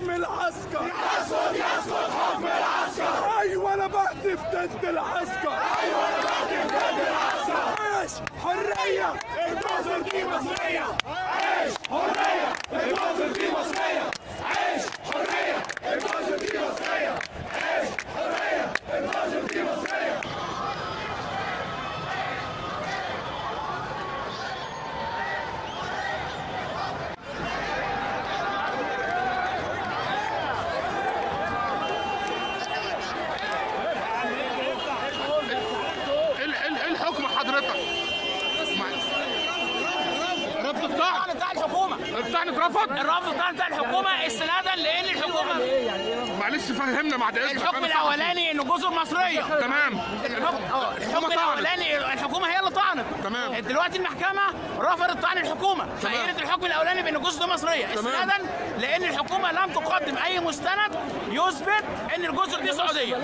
حكم العسكر يسقط يسقط حكم العسكر ايوه انا بهتف ضد العسكر ايوه انا بهتف ضد العسكر عيش حريه الجزر دي مصريه عيش حريه الجزر دي مصريه عيش حريه الجزر دي مصريه عيش حريه الجزر دي مصريه ايه ال- ايه ال- ايه الحكم حضرتك؟ رفض الطعن بتاع الحكومه الطعن اترفض؟ الرفض بتاع بتاع الحكومه استنادا لان الحكومه معلش فهمنا بعد اذنك الحكم أنا صح. الاولاني انه جزر مصريه تمام الحكم اه الحكم طعنت. الاولاني الحكومه هي اللي طعنت تمام. دلوقتي المحكمه رفضت طعن الحكومه فقالت الحكم الاولاني بان الجزر ده مصريه استنادا لان الحكومه لم تقدم اي مستند يثبت ان الجزر دي سعوديه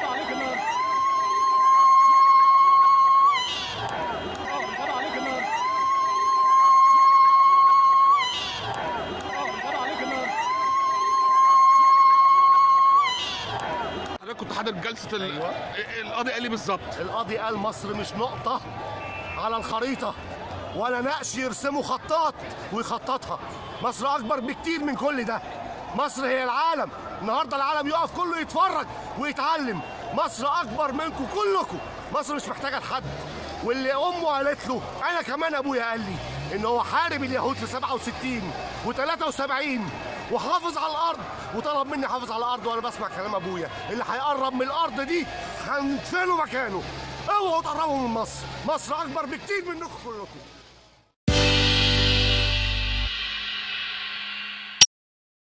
حضرتك كنت حاضر جلسه ال... إيه- القاضي قال لي بالظبط القاضي قال مصر مش نقطة على الخريطة ولا نقش يرسموا خطاط ويخططها مصر أكبر بكتير من كل ده مصر هي العالم النهاردة العالم يقف كله يتفرج ويتعلم مصر أكبر منكم كلكم مصر مش محتاجة لحد واللي أمه قالت له أنا كمان أبويا قال لي إن هو حارب اليهود في 67 و73 وحافظ على الارض وطلب مني احافظ على الارض وانا بسمع كلام ابويا اللي هيقرب من الارض دي هندفنه مكانه اوعوا تقربوا من مصر مصر اكبر بكتير منكم كلكم